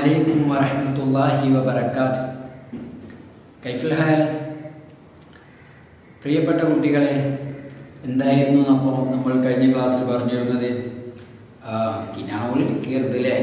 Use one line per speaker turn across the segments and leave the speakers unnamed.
عليكم ورحمة الله وبركاته كيف الحال പ്രിയപ്പെട്ട കുട്ടികളെ എന്തായിരുന്നു അപ്പോൾ നമ്മൾ കഴിഞ്ഞ ക്ലാസ്സിൽ പറഞ്ഞിരുന്നത് ആ, കിനാവുൽ കീർദിലെ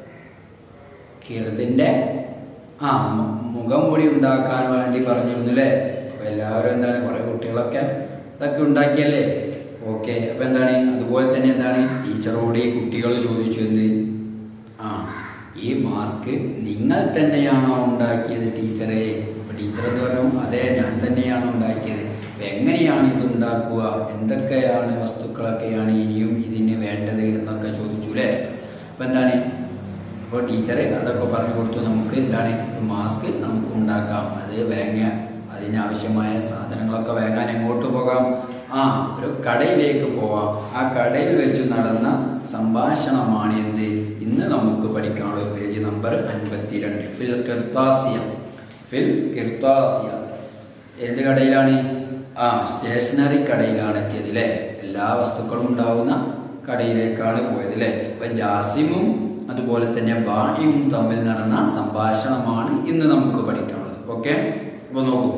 കീർദിന്റെ ആ മു- മുഖം മൂടി ഉണ്ടാക്കാൻ വേണ്ടി പറഞ്ഞിരുന്നു അല്ലേ അപ്പൊ എല്ലാവരും എന്താണ് കുറെ കുട്ടികളൊക്കെ ഇതൊക്കെ ഉണ്ടാക്കിയല്ലേ ഓക്കെ അപ്പൊ എന്താണ് അതുപോലെ തന്നെ എന്താണ് ടീച്ചറോട് ഈ കുട്ടികൾ ചോദിച്ചു എന്ത് ആ ഈ മാസ്ക് നിങ്ങൾ തന്നെയാണോ ഉണ്ടാക്കിയത് ടീച്ചറെ അപ്പൊ ടീച്ചർ എന്ന് പറഞ്ഞു അതെ ഞാൻ തന്നെയാണ് ഉണ്ടാക്കിയത് അപ്പൊ എങ്ങനെയാണ് ഇത് ഉണ്ടാക്കുക എന്തൊക്കെയാണ് വസ്തുക്കളൊക്കെയാണ് ഇനിയും ഇതിന് വേണ്ടത് എന്നൊക്കെ ചോദിച്ചു അല്ലേ അപ്പൊ എന്താണ് അപ്പോൾ ടീച്ചർ അതൊക്കെ പറഞ്ഞു കൊടുത്തു നമുക്ക് എന്താണ് ഒരു മാസ്ക് നമുക്ക് ഉണ്ടാക്കാം അത് വേങ്ങ അതിനാവശ്യമായ സാധനങ്ങളൊക്കെ വേഗാൻ എങ്ങോട്ട് പോകാം ആ ഒരു കടയിലേക്ക് പോവാം ആ കടയിൽ വെച്ച് നടന്ന സംഭാഷണമാണ് എന്ത് ഇന്ന് നമുക്ക് പഠിക്കാനുള്ള പേജ് നമ്പർ അൻപത്തിരണ്ട് ഫിൽ കിർത്താസിയ ഫിൽ കിർത്താസിയ ഏത് കടയിലാണ് ആ സ്റ്റേഷനറി കടയിലാണ് എത്തിയത് അല്ലേ എല്ലാ വസ്തുക്കളും ഉണ്ടാവുന്ന കടയിലേക്കാണ് പോയത് അല്ലേ അപ്പൊ ജാസിമും അതുപോലെ തന്നെ ബായും തമ്മിൽ നടന്ന സംഭാഷണമാണ് ഇന്ന് നമുക്ക് പഠിക്കാനുള്ളത് ഓക്കെ അപ്പൊ നോക്കൂ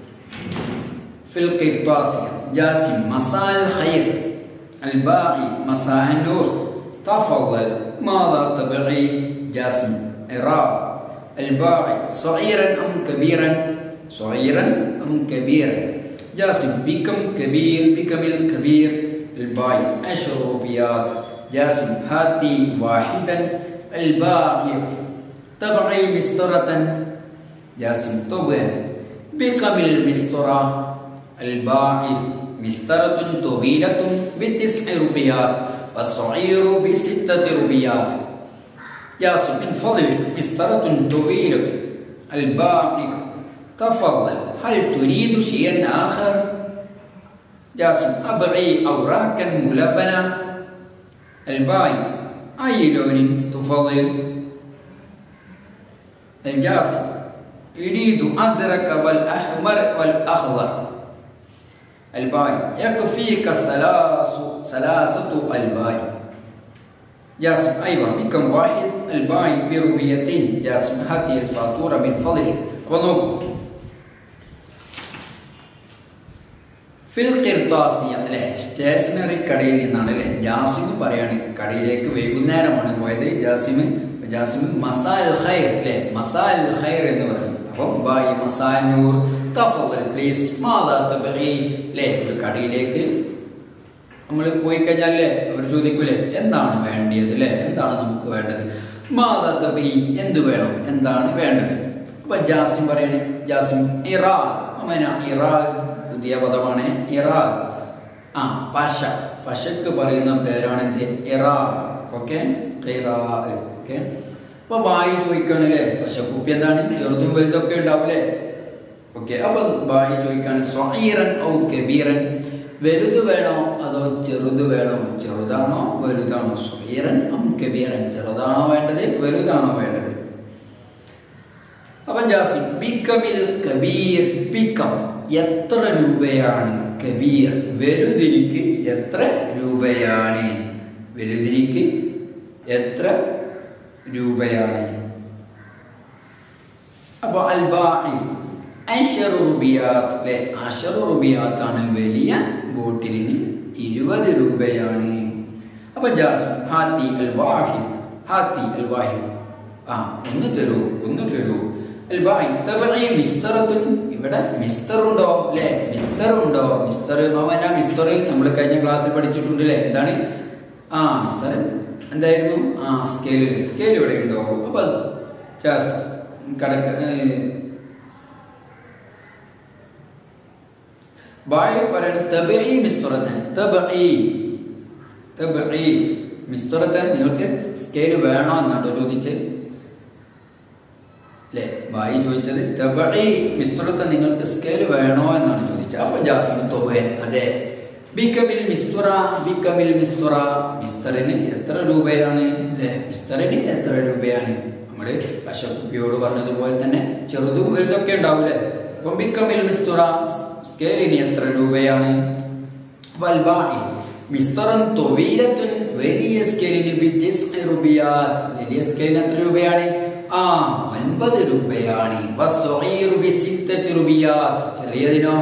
ഫിൽ ഖിർത്താസിയ ജാസിം മസാൽ ഖൈർ الباعي مساء النور تفضل ماذا تبغي جاسم إراء الباعي صغيرا أم كبيرا صغيرا أم كبيرا جاسم بكم كبير بكم الكبير الباعي عشر روبيات جاسم هاتي واحدا الباعي تبعي مسطرة جاسم طبع بكم المسطرة الباعي مسطرة طويلة بتسع روبيات والصغير بستة روبيات جاسم من فضلك مسطرة طويلة الباعي تفضل هل تريد شيئا آخر؟ جاسم أبغي أوراقا ملبنة الباي أي لون تفضل؟ الجاسم يريد أزرق والأحمر والأخضر الباي يكفيك ثلاث ثلاثة الباي جاسم أيضا بكم واحد الباي بربيتين جاسم هاتي الفاتورة من فضلك ونوكم ഫിൽ കിർത്താസിയ അല്ലെ സ്റ്റേഷനറി കടയിൽ നിന്നാണ് അല്ലെ ജാസിം പറയാണ് കടയിലേക്ക് വൈകുന്നേരമാണ് പോയത് ജാസിം ജാസിം മസാൽ ഖൈർ അല്ലെ മസാൽ ഖൈർ എന്ന് പറയും അപ്പം ബായി മസാനൂർ തഫദൽ പ്ലീസ് മാതാ തബഗി അല്ലെ ഒരു കടയിലേക്ക് നമ്മൾ പോയി കഴിഞ്ഞാൽ അല്ലേ അവർ ചോദിക്കൂലേ എന്താണ് വേണ്ടിയത് അല്ലേ എന്താണ് നമുക്ക് വേണ്ടത് മാതാ തബഗി എന്ത് വേണം എന്താണ് വേണ്ടത് അപ്പൊ ജാസിം പറയണേ ജാസിം ഇറാ അമന ഇറാ പുതിയ പദമാണ് ഇറാ ആ പശ പശക്ക് പറയുന്ന പേരാണ് എന്ത് ഇറാ ഓക്കെ ഓക്കെ അപ്പൊ ബായി ചോദിക്കണല്ലേ പശക്കുപ്പി എന്താണ് ചെറുതും വലുതൊക്കെ ഉണ്ടാവില്ലേ ഓക്കെ അപ്പൊ ബായി ചോദിക്കാണ് സ്വൈറൻ ഓ കബീറൻ വലുത് വേണോ അതോ ചെറുത് വേണോ ചെറുതാണോ വലുതാണോ സ്വൈറൻ ഓ കബീറൻ ചെറുതാണോ വേണ്ടത് വലുതാണോ വേണ്ടത് അപ്പൊ ജാസിം ബിക്കമിൽ കബീർ ബിക്കം എത്ര രൂപയാണ് കബീർ വലുതിരിക്ക് എത്ര രൂപയാണ് വലുതിരിക്ക് എത്ര രൂപയാണ് അപ്പൊ അൽബായി അഷറു റുബിയാത്ത് അല്ലെ അഷറു റുബിയാത്താണ് വലിയ ബോട്ടിലിന് ഇരുപത് രൂപയാണ് അപ്പൊ ജാസിം ഹാത്തി അൽ വാഹിദ് ഹാത്തി അൽ വാഹിദ് ആ ഒന്ന് തരൂ ഒന്ന് തരൂ അൽബായി തബഈ മിസ്തറത്തുൻ ഇവിടെ മിസ്തർ ഉണ്ടോ അല്ലേ മിസ്തർ ഉണ്ടോ മിസ്തർ മാമന മിസ്തർ നമ്മൾ കഴിഞ്ഞ ക്ലാസ്സിൽ പഠിച്ചിട്ടുണ്ട് അല്ലേ എന്താണ് ആ മിസ്തർ എന്തായിരുന്നു ആ സ്കെയിൽ സ്കെയിൽ ഇവിടെ ഉണ്ടോ അപ്പൊ ജാസ് കടക്ക ബായ് പറയുന്നത് തബഈ മിസ്തറത്തൻ തബഈ തബഈ മിസ്തറത്തൻ നിങ്ങൾക്ക് സ്കെയിൽ വേണോ എന്നാട്ടോ ചോദിച്ചത് അല്ലേ ബായി ചോദിച്ചത് തബഈ മിസ്തുറത്തെ നിങ്ങൾക്ക് സ്കെയിൽ വേണോ എന്നാണ് ചോദിച്ചത് അപ്പൊ ജാസിം തൊബേ അതെ ബിക്കമിൽ മിസ്തുറ ബിക്കമിൽ മിസ്തുറ മിസ്തറിന് എത്ര രൂപയാണ് അല്ലേ മിസ്തറിന് എത്ര രൂപയാണ് നമ്മള് പശക്കുപ്പിയോട് പറഞ്ഞതുപോലെ തന്നെ ചെറുതും വലുതൊക്കെ ഉണ്ടാവൂലേ അപ്പൊ ബിക്കമിൽ മിസ്തുറ സ്കെയിലിന് എത്ര രൂപയാണ് വൽബായി മിസ്തറൻ തൊവീലത്തുൻ വലിയ സ്കെയിലിന് ബിത്തിസ്ഇ റുബിയാത്ത് വലിയ സ്കെയിലിന് എത്ര രൂപയാണ് ആ ഒൻപത് രൂപയാണ് വസ്സഗീറു ബിസിത്തത്തി റുബിയാത്ത് ചെറിയതിനോ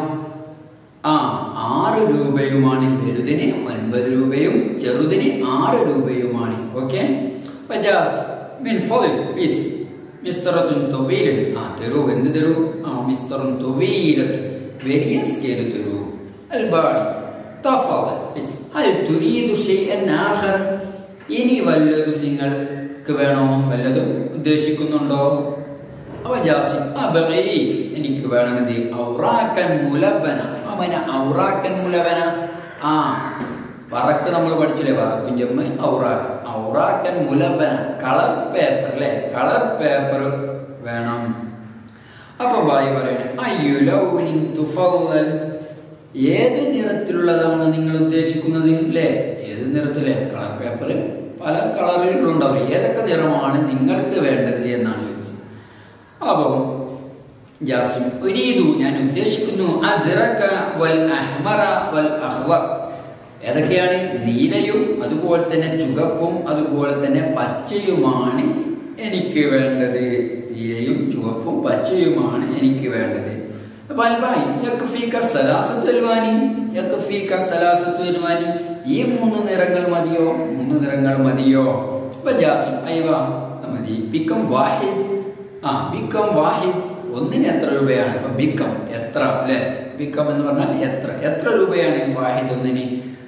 ആ ആറ് രൂപയുമാണ് വലുതിന് ഒൻപത് രൂപയും ചെറുതിന് ആറ് രൂപയുമാണ് ഓക്കെ വജാസ് മിൻ ഫضل പ്ലീസ് മിസ്തറത്തുൻ തൊവീലൻ ആ തരൂ എന്ത് തരൂ ആ മിസ്തറുൻ തൊവീലത്ത് വലിയ സ്കെയിൽ തരൂ അൽബാടി തഫضل പ്ലീസ് ഹൽ തുരീദു ഷൈഅൻ ആഖർ ഇനി വല്ലതും നിങ്ങൾക്ക് വേണോ വല്ലതും ഉദ്ദേശിക്കുന്നുണ്ടോ അവ ജാസിം അബഗി എനിക്ക് വേണമെങ്കിൽ ഔറാക്കൻ മുലബന അവന ഔറാക്കൻ മുലബന ആ വറക്ക് നമ്മൾ പഠിച്ചില്ലേ വറക്കും ജമ്മ് ഔറാക്ക് ഔറാക്കൻ മുലബന കളർ പേപ്പർ അല്ലേ കളർ പേപ്പർ വേണം അപ്പൊ ബായി പറയണേ അയ്യുലൗനിൻ തുഫവൽ ഏത് നിറത്തിലുള്ളതാണ് നിങ്ങൾ ഉദ്ദേശിക്കുന്നത് അല്ലേ ഏത് നിറത്തിലെ കളർ പേപ്പർ പല കളറുകളുണ്ടാവും ഏതൊക്കെ നിറമാണ് നിങ്ങൾക്ക് വേണ്ടത് എന്നാണ് ചോദിച്ചത് അപ്പം ജാസിം ഉരീദു ഞാൻ ഉദ്ദേശിക്കുന്നു അസ്റക വൽ അഹ്മറ വൽ അഹ്വർ ഏതൊക്കെയാണ് നീലയും അതുപോലെ തന്നെ ചുവപ്പും അതുപോലെ തന്നെ പച്ചയുമാണ് എനിക്ക് വേണ്ടത് നീലയും ചുവപ്പും പച്ചയുമാണ് എനിക്ക് വേണ്ടത് അപ്പൊ അൽബായി യക്ഫീക സലാസത്തു അൽവാനി യക്ഫീക സലാസത്തു അൽവാനി ഈ മൂന്ന് നിറങ്ങൾ മതിയോ മൂന്ന് നിറങ്ങൾ മതിയോ അപ്പൊ ജാസിം അയ്വ മതി ബിക്കം വാഹിദ് ആ ബിക്കം വാഹിദ് ഒന്നിന് എത്ര രൂപയാണ് അപ്പൊ ബിക്കം എത്ര അല്ലെ ബിക്കം എന്ന് പറഞ്ഞാൽ എത്ര എത്ര രൂപയാണ് വാഹിദ് ഒന്നിന്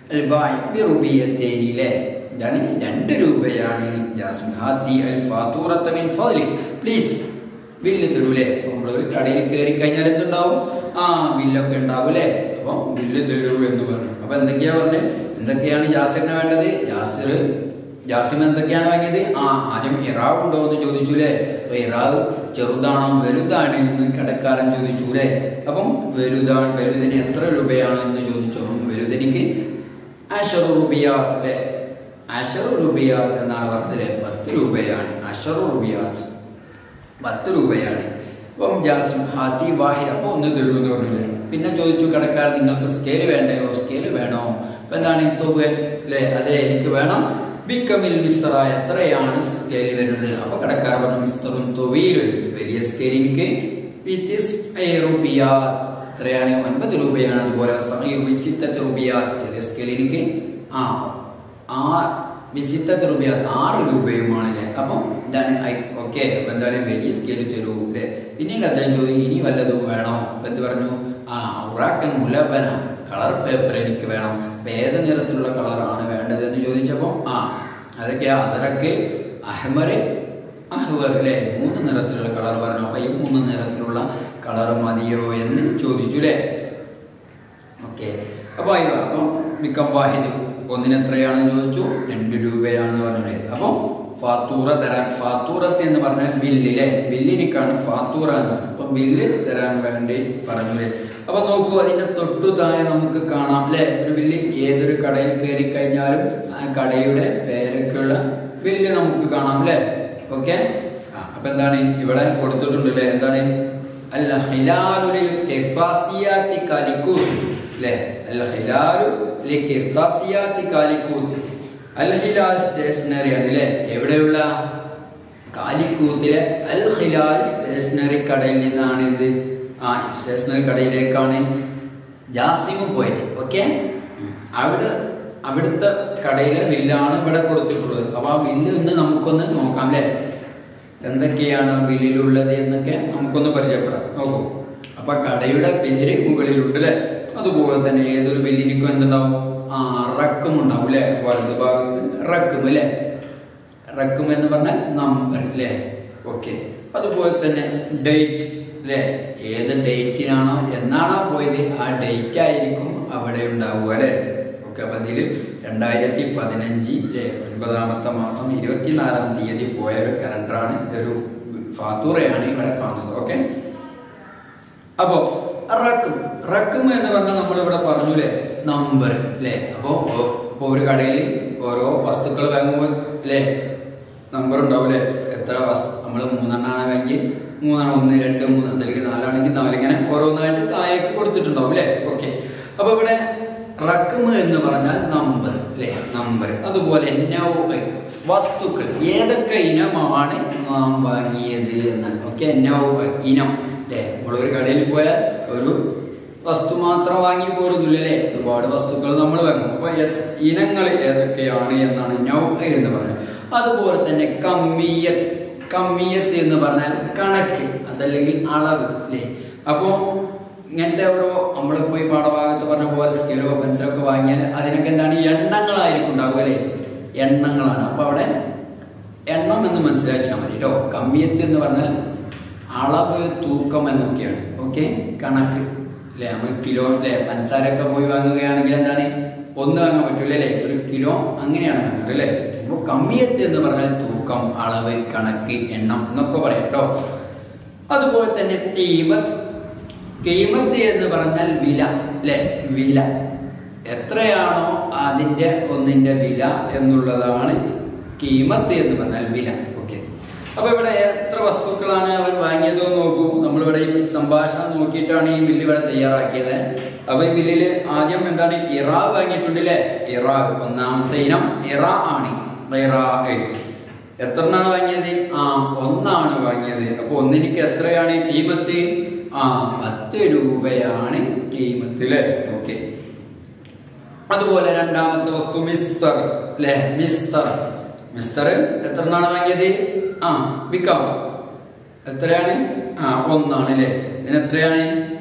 റുബിയത്തേനിലെ ഇതാണ് രണ്ട് രൂപയാണ് ജാസ്മിൻ ഹാത്തി അൽ ഫാത്തൂറത്ത മിൻ ഫദ്ലി പ്ലീസ് ബില്ല് തരൂലേ നമ്മളൊരു കടയിൽ കയറി കഴിഞ്ഞാൽ എന്തുണ്ടാവും ആ ബില്ലൊക്കെ ഉണ്ടാവും അല്ലേ അപ്പം ബില്ല് തരൂ എന്ന് പറഞ്ഞു അപ്പൊ എന്തൊക്കെയാ പറഞ്ഞത് എന്തൊക്കെയാണ് ജാസിറിന് വേണ്ടത് ജാസിർ ജാസിം എന്തൊക്കെയാണ് വാങ്ങിയത് ആ ആദ്യം ഇറാവ് ഉണ്ടോ എന്ന് ചോദിച്ചു അല്ലേ അപ്പൊ ഇറാവ് ചെറുതാണോ വലുതാണ് എന്ന് കടക്കാരൻ ചോദിച്ചു അല്ലേ അപ്പം വലുതാണ് വലുതിന് എത്ര രൂപയാണ് എന്ന് ചോദിച്ചു അപ്പം വലുതിനിക്ക് അഷറു റുബിയാത്ത് അല്ലേ അഷറു റുബിയാത്ത് എന്നാണ് പറഞ്ഞത് പത്ത് രൂപയാണ് അഷറു റുബിയാത്ത് പത്ത് രൂപയാണ് അപ്പം ജാസിം ഹാത്തി വാഹിദ് അപ്പോൾ ഒന്ന് തരൂ എന്ന് പറഞ്ഞില്ലേ പിന്നെ ചോദിച്ചു കടക്കാരൻ നിങ്ങൾക്ക് സ്കെയില് വേണ്ടയോ സ്കെയില് വേണോ അപ്പൊ എന്താണ് ഈ തുക അല്ലേ അതെ എനിക്ക് വേണം ബിക്കമിൽ മിസ്തറ എത്രയാണ് സ്കെയിൽ വരുന്നത് അപ്പൊ കടക്കാരൻ പറഞ്ഞു മിസ്തറും തൊവീലുൻ വലിയ സ്കെയിൽ എനിക്ക് റുബിയാത്ത് എത്രയാണ് ഒൻപത് രൂപയാണ് അതുപോലെ വിസിത്തത്ത് റുബിയാത്ത് ചെറിയ സ്കെയിൽ എനിക്ക് ആ ആ വിസിത്തത്ത് റുബിയാത്ത് ആറ് രൂപയുമാണ് അല്ലേ അപ്പം എന്താണ് ഓക്കെ അപ്പൊ എന്താണ് വലിയ സ്കെയിൽ തരൂ അല്ലേ പിന്നീട് അദ്ദേഹം ചോദിക്കും ഇനി വല്ലതും വേണോ അപ്പൊ എന്ത് പറഞ്ഞു ആ ഔറാക്കൻ മുലബന കളർ പേപ്പർ എനിക്ക് വേണം അപ്പൊ ഏത് നിറത്തിലുള്ള കളറാണ് വേണ്ടത് എന്ന് ചോദിച്ചപ്പോൾ ആ അതൊക്കെയാ അതിലൊക്കെ അഹ്മറ് അഹ്വർ അല്ലേ മൂന്ന് നിറത്തിലുള്ള കളർ പറഞ്ഞു അപ്പൊ ഈ മൂന്ന് നിറത്തിലുള്ള കളർ മതിയോ എന്ന് ചോദിച്ചു അല്ലേ ഓക്കെ അപ്പൊ അയ്യോ അപ്പം മിക്കം വാഹിദ് ഒന്നിന് എത്രയാണെന്ന് ചോദിച്ചു രണ്ട് രൂപയാണെന്ന് പറഞ്ഞത് അപ്പം ഫാത്തൂറ തരാൻ ഫാത്തൂറത്ത് എന്ന് പറഞ്ഞാൽ ബില്ലിലെ ബില്ലിനിക്കാണ് ഫാത്തൂറ എന്ന് പറഞ്ഞത് അപ്പൊ ബില്ല് തരാൻ വേണ്ടി പറഞ്ഞില്ലേ അപ്പൊ നോക്കൂ അതിന്റെ തൊട്ടു താഴെ നമുക്ക് കാണാം അല്ലെ ഒരു ബില്ല് ഏതൊരു കടയിൽ കയറി കഴിഞ്ഞാലും ആ കടയുടെ പേരൊക്കെയുള്ള ബില്ല് നമുക്ക് കാണാം അല്ലെ ഓക്കെ അപ്പൊ എന്താണ് ഇവിടെ കൊടുത്തിട്ടുണ്ട് അല്ലെ എന്താണ് അല്ല ഹിലാലുലിൽ കെപ്പാസിയാത്തി കാലിക്കൂത്ത് അല്ലെ അല്ല ഹിലാലു കിർത്താസിയാത്തി കാലിക്കൂത്ത് അൽ ഹിലാൽ സ്റ്റേഷനറി ആണ് അല്ലെ എവിടെയുള്ള കാലിക്കൂത്തിലെ അൽ ഹിലാൽ സ്റ്റേഷനറി കടയിൽ നിന്നാണ് ഇത് ആ സ്റ്റേഷനറി കടയിലേക്കാണ് ജാസിമും പോയത് ഓക്കെ അവിടെ അവിടുത്തെ കടയിലെ ബില്ലാണ് ഇവിടെ കൊടുത്തിട്ടുള്ളത് അപ്പൊ ആ ബില്ല് ഒന്ന് നമുക്കൊന്ന് നോക്കാം അല്ലേ എന്തൊക്കെയാണ് ആ ബില്ലിലുള്ളത് എന്നൊക്കെ നമുക്കൊന്ന് പരിചയപ്പെടാം നോക്കൂ അപ്പൊ കടയുടെ പേര് മുകളിലുണ്ട് അല്ലേ അതുപോലെ തന്നെ ഏതൊരു ബില്ലിനിക്കും എന്തുണ്ടാവും ആ റക്കും ഉണ്ടാവും അല്ലെ വലത് ഭാഗത്ത് റക്കും അല്ലെ റക്കും എന്ന് പറഞ്ഞാൽ നമ്പർ അല്ലേ ഓക്കെ അതുപോലെ തന്നെ ഡേറ്റ് അല്ലെ ഏത് ഡേറ്റിനാണോ എന്നാണോ പോയത് ആ ഡേറ്റ് ആയിരിക്കും അവിടെ ഉണ്ടാവുക അല്ലെ ഓക്കെ അപ്പൊ ഇതിൽ രണ്ടായിരത്തി പതിനഞ്ച് അല്ലെ ഒൻപതാമത്തെ മാസം ഇരുപത്തിനാലാം തീയതി പോയ ഒരു കലണ്ടറാണ് ഒരു ഫാത്തൂറയാണ് ഇവിടെ കാണുന്നത് ഓക്കെ അപ്പോ റക്കും റക്കും എന്ന് പറഞ്ഞാൽ നമ്മളിവിടെ പറഞ്ഞുല്ലേ നമ്പർ അല്ലേ അപ്പോ ഇപ്പൊ ഒരു കടയിൽ ഓരോ വസ്തുക്കൾ വാങ്ങുമ്പോൾ അല്ലേ നമ്പർ ഉണ്ടാവൂലേ എത്ര വസ്തു നമ്മൾ മൂന്നെണ്ണാണെങ്കിൽ മൂന്നെണ്ണം ഒന്ന് രണ്ട് മൂന്ന് അല്ലെങ്കിൽ നാലാണെങ്കിൽ നാല് ഇങ്ങനെ ഓരോന്നായിട്ട് താഴേക്ക് കൊടുത്തിട്ടുണ്ടാവും അല്ലേ ഓക്കെ അപ്പൊ ഇവിടെ റക്കും എന്ന് പറഞ്ഞാൽ നമ്പർ അല്ലെ നമ്പർ അതുപോലെ നൗ വസ്തുക്കൾ ഏതൊക്കെ ഇനമാണ് നാം വാങ്ങിയത് എന്നാണ് ഓക്കെ നൗ ഇനം അല്ലെ നമ്മളൊരു കടയിൽ പോയാൽ ഒരു വസ്തു മാത്രം വാങ്ങി പോരുന്നില്ല അല്ലേ ഒരുപാട് വസ്തുക്കൾ നമ്മൾ വാങ്ങും അപ്പൊ എ- ഇനങ്ങൾ ഏതൊക്കെയാണ് എന്നാണ് നൗ എന്ന് പറഞ്ഞത് അതുപോലെ തന്നെ കമ്മിയത്ത് കമ്മിയത്ത് എന്ന് പറഞ്ഞാൽ കണക്ക് അതല്ലെങ്കിൽ അളവ് അല്ലേ അപ്പോ ഇങ്ങനത്തെ ഓരോ നമ്മൾ പോയി പാഠഭാഗത്ത് പറഞ്ഞ പോലെ സ്കെയിലോ പെൻസിലോ ഒക്കെ വാങ്ങിയാൽ അതിനൊക്കെ എന്താണ് എണ്ണങ്ങളായിരിക്കും ഉണ്ടാവുക അല്ലേ എണ്ണങ്ങളാണ് അപ്പൊ അവിടെ എണ്ണം എന്ന് മനസ്സിലാക്കിയാൽ മതി കേട്ടോ കമ്മിയത്ത് എന്ന് പറഞ്ഞാൽ അളവ് തൂക്കം എന്നൊക്കെയാണ് ഓക്കെ കണക്ക് അല്ലെ നമ്മൾ കിലോ അല്ലെ പഞ്ചസാരയൊക്കെ പോയി വാങ്ങുകയാണെങ്കിൽ എന്താണ് ഒന്ന് വാങ്ങാൻ പറ്റൂല അല്ലേ ഒരു കിലോ അങ്ങനെയാണ് വാങ്ങാറ് അല്ലേ അപ്പോൾ കമ്മിയത്ത് എന്ന് പറഞ്ഞാൽ തൂക്കം അളവ് കണക്ക് എണ്ണം എന്നൊക്കെ പറയാം കേട്ടോ അതുപോലെ തന്നെ കീമത്ത് കീമത്ത് എന്ന് പറഞ്ഞാൽ വില അല്ലെ വില എത്രയാണോ അതിന്റെ ഒന്നിന്റെ വില എന്നുള്ളതാണ് കീമത്ത് എന്ന് പറഞ്ഞാൽ വില ഓക്കെ അപ്പൊ ഇവിടെ എത്ര വസ്തുക്കളാണ് അവൻ വാങ്ങിയത് എന്ന് നോക്കൂ നമ്മളിവിടെ ഈ സംഭാഷണം നോക്കിയിട്ടാണ് ഈ ബില്ല് ഇവിടെ തയ്യാറാക്കിയത് അപ്പൊ ഈ ബില്ലില് ആദ്യം എന്താണ് ഇറാ വാങ്ങിയിട്ടുണ്ട് അല്ലേ ഇറാ ഒന്നാമത്തെ ഇനം ഇറ ആണ് ഇറാ എത്ര എണ്ണാണ് വാങ്ങിയത് ആ ഒന്നാണ് വാങ്ങിയത് അപ്പൊ ഒന്നിനിക്ക് എത്രയാണ് കീമത്ത് ആ പത്ത് രൂപയാണ് കീമത്ത് അല്ലേ ഓക്കെ അതുപോലെ രണ്ടാമത്തെ വസ്തു മിസ്തർ അല്ലെ മിസ്തർ മിസ്തർ എത്ര എണ്ണാണ് വാങ്ങിയത് ആ വിക്കാം എത്രയാണ് ആ ഒന്നാണ് അല്ലേ ഇതിന് എത്രയാണ്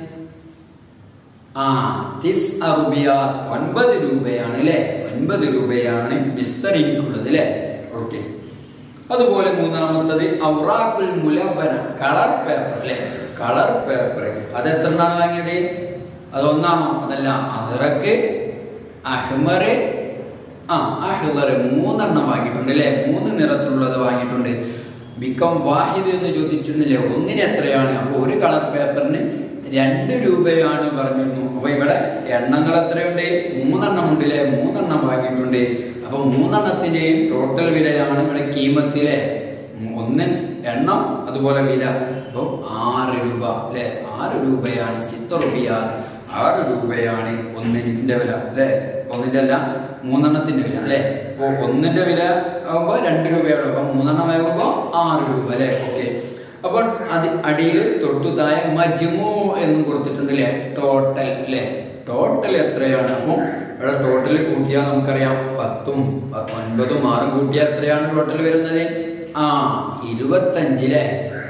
ആ തിസ് അറുബിയാത്ത് ഒൻപത് രൂപയാണ് അല്ലേ ഒൻപത് രൂപയാണ് മിസ്തറിക്കുള്ളത് അല്ലേ ഓക്കെ അതുപോലെ മൂന്നാമത്തത് ഔറാഖുൽ മുലവന കളർ പേപ്പർ അല്ലെ കളർ പേപ്പർ അത് എത്ര എണ്ണാണ് വാങ്ങിയത് അതൊന്നാണോ അതല്ല അതിറക്ക് അഹ്മറ് ആ അഹ്ലറ് മൂന്നെണ്ണം വാങ്ങിയിട്ടുണ്ട് അല്ലെ മൂന്ന് നിറത്തിലുള്ളത് വാങ്ങിയിട്ടുണ്ട് ബിക്കം വാഹിദ് എന്ന് ചോദിച്ചിരുന്നില്ലേ ഒന്നിന് എത്രയാണ് അപ്പൊ ഒരു കളർ പേപ്പറിന് രണ്ട് രൂപയാണ് പറഞ്ഞിരുന്നു അപ്പൊ ഇവിടെ എണ്ണങ്ങൾ എത്രയുണ്ട് മൂന്നെണ്ണം ഉണ്ട് അല്ലെ മൂന്നെണ്ണം വാങ്ങിയിട്ടുണ്ട് അപ്പൊ മൂന്നെണ്ണത്തിന്റെയും ടോട്ടൽ വിലയാണ് ഇവിടെ കീമത്തിലെ ഒന്നിൻ എണ്ണം അതുപോലെ വില അപ്പൊ ആറ് രൂപ അല്ലെ ആറ് രൂപയാണ് സിത്ത റുബിയാർ ആറ് രൂപയാണ് ഒന്നിന്റെ വില അല്ലെ ഒന്നിന്റെ അല്ല മൂന്നെണ്ണത്തിന്റെ വില അല്ലെ അപ്പൊ ഒന്നിന്റെ വില ആകുമ്പോ രണ്ട് രൂപയുള്ളൂ അപ്പൊ മൂന്നെണ്ണം ആകുമ്പോ ആറ് രൂപ അല്ലെ ഓക്കെ അപ്പോൾ അത് അടിയിൽ തൊട്ടു താഴെ മജ്മു എന്നും കൊടുത്തിട്ടുണ്ട് അല്ലെ ടോട്ടൽ അല്ലെ ടോട്ടൽ എത്രയാണ് അപ്പം ഇവിടെ ടോട്ടൽ കൂട്ടിയാൽ നമുക്കറിയാം പത്തും പ- ഒൻപതും ആറും കൂട്ടിയാൽ എത്രയാണ് ടോട്ടൽ വരുന്നത് ആ ഇരുപത്തഞ്ചിലെ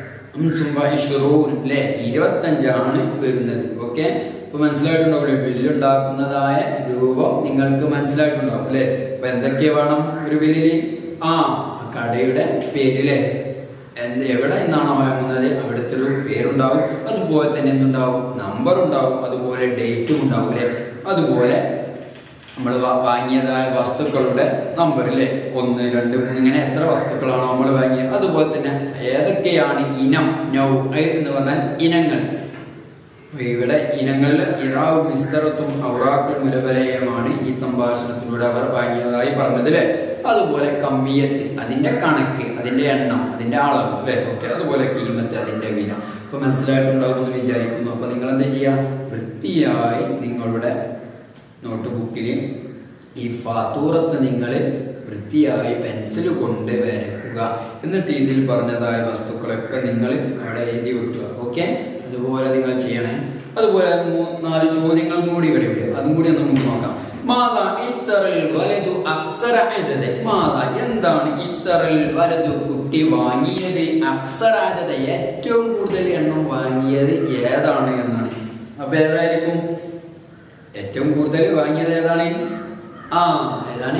അല്ലേ ഇരുപത്തഞ്ചാണ് വരുന്നത് ഓക്കെ ഇപ്പൊ മനസ്സിലായിട്ടുണ്ടാവില്ലേ ബില്ലുണ്ടാക്കുന്നതായ രൂപം നിങ്ങൾക്ക് മനസ്സിലായിട്ടുണ്ടാവും അല്ലെ അപ്പൊ എന്തൊക്കെ വേണം ഒരു ബില്ലിന് ആ കടയുടെ പേരിലെ എന്ത് എവിടെ നിന്നാണോ വാങ്ങുന്നത് അവിടുത്തെ ഒരു പേരുണ്ടാവും അതുപോലെ തന്നെ എന്തുണ്ടാവും നമ്പർ ഉണ്ടാവും അതുപോലെ ഡേറ്റും ഉണ്ടാവും അല്ലെ അതുപോലെ നമ്മൾ വാങ്ങിയതായ വസ്തുക്കളുടെ നമ്പർ അല്ലേ ഒന്ന് രണ്ട് മൂന്ന് ഇങ്ങനെ എത്ര വസ്തുക്കളാണോ നമ്മൾ വാങ്ങിയത് അതുപോലെ തന്നെ ഏതൊക്കെയാണ് ഇനം നൗ എന്ന് പറഞ്ഞാൽ ഇനങ്ങൾ അപ്പൊ ഇവിടെ ഇനങ്ങളിൽ ഇറാവ് മിസ്തറത്തും ഔറാഖുൽ മുലബലയമാണ് ഈ സംഭാഷണത്തിലൂടെ അവർ വാങ്ങിയതായി പറഞ്ഞത് അല്ലേ അതുപോലെ കമ്മിയത്ത് അതിന്റെ കണക്ക് അതിന്റെ എണ്ണം അതിന്റെ അളവ് അല്ലേ ഓക്കെ അതുപോലെ കീമത്ത് അതിന്റെ വില അപ്പൊ മനസ്സിലായിട്ടുണ്ടാകുമെന്ന് വിചാരിക്കുന്നു അപ്പൊ നിങ്ങൾ എന്താ ചെയ്യുക വൃത്തിയായി നിങ്ങളുടെ നോട്ട് ബുക്കിൽ ഈ ഫാത്തൂറത്ത് നിങ്ങൾ വൃത്തിയായി പെൻസിൽ കൊണ്ട് വരക്കുക എന്നിട്ട് ഇതിൽ പറഞ്ഞതായ വസ്തുക്കളൊക്കെ നിങ്ങൾ അവിടെ എഴുതി വെക്കുക ഓക്കെ അതുപോലെ നിങ്ങൾ ചെയ്യണേ അതുപോലെ മൂ- നാല് ചോദ്യങ്ങൾ കൂടി ഇവിടെ ഉണ്ട് അതും കൂടി ഒന്ന് നമുക്ക് നോക്കാം മാതാ ഇസ്തറൽ വലതു അക്സര എഴുതത് മാതാ എന്താണ് ഇസ്തറൽ വലതു കുട്ടി വാങ്ങിയത് അക്സരാജത ഏറ്റവും കൂടുതൽ എണ്ണം വാങ്ങിയത് ഏതാണ് എന്നാണ് അപ്പൊ ഏതായിരിക്കും ഏറ്റവും കൂടുതൽ വാങ്ങിയത് ഏതാണ് ആ ഏതാണ്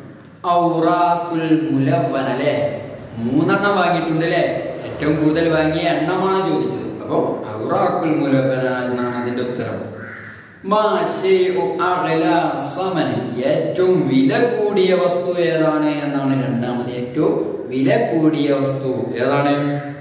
ഔറാഖുൽ മുലവ്വൻ അല്ലേ മൂന്നെണ്ണം വാങ്ങിയിട്ടുണ്ട് അല്ലേ ഏറ്റവും കൂടുതൽ വാങ്ങിയ എണ്ണമാണ് ചോദിച്ചത് അപ്പോൾ ഔറാഖുൽ മുലവ്വന എന്നാണ് അതിന്റെ ഉത്തരം മാ ശൈഉ അഗ്ല സമൻ. ഏറ്റവും വില കൂടിയ വസ്തു ഏതാണ് എന്നാണ് രണ്ടാമത് ഏറ്റവും വില കൂടിയ വസ്തു ഏതാണ്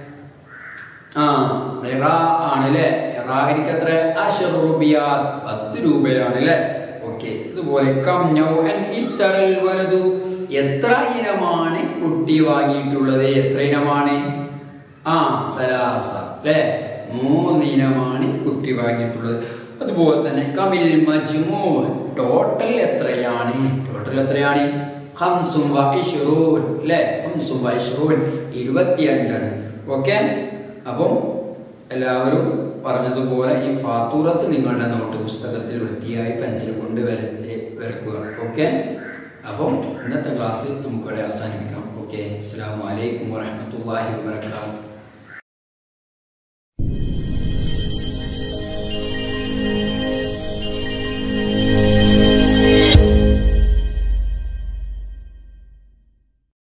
ആ ഇറ ആണല്ലേ ഇറാഹിനിക്ക് എത്ര അഷറുബിയാൽ പത്ത് രൂപയാണ് അല്ലേ ഓക്കെ ഇതുപോലെ കം നൗഅൻ ഇസ്തറൽ വലതു എത്ര ഇനമാണ് കുട്ടി വാങ്ങിയിട്ടുള്ളത് എത്ര ഇനമാണ് ആ സലാസ അല്ലേ മൂന്ന് ഇനമാണ് കുട്ടി വാങ്ങിയിട്ടുള്ളത് അതുപോലെ തന്നെ കമിൽ മജ്മൂ ടോട്ടൽ എത്രയാണ് ടോട്ടൽ എത്രയാണ് ഹംസും വഇശ്റൂൻ അല്ലേ ഹംസും വഇശ്റൂൻ ഇരുപത്തിയഞ്ചാണ് ഓക്കെ അപ്പം എല്ലാവരും പറഞ്ഞതുപോലെ ഈ ഫാത്തൂറത്ത് നിങ്ങളുടെ നോട്ട് പുസ്തകത്തിൽ വൃത്തിയായി പെൻസിൽ കൊണ്ട് വര വരക്കുക ഓക്കെ അപ്പം ഇന്നത്തെ ക്ലാസ് നമുക്കിവിടെ അവസാനിപ്പിക്കാം ഓക്കെ അസ്സാം വലൈക്കും വാഹമത്തല്ലാഹി വാത്തു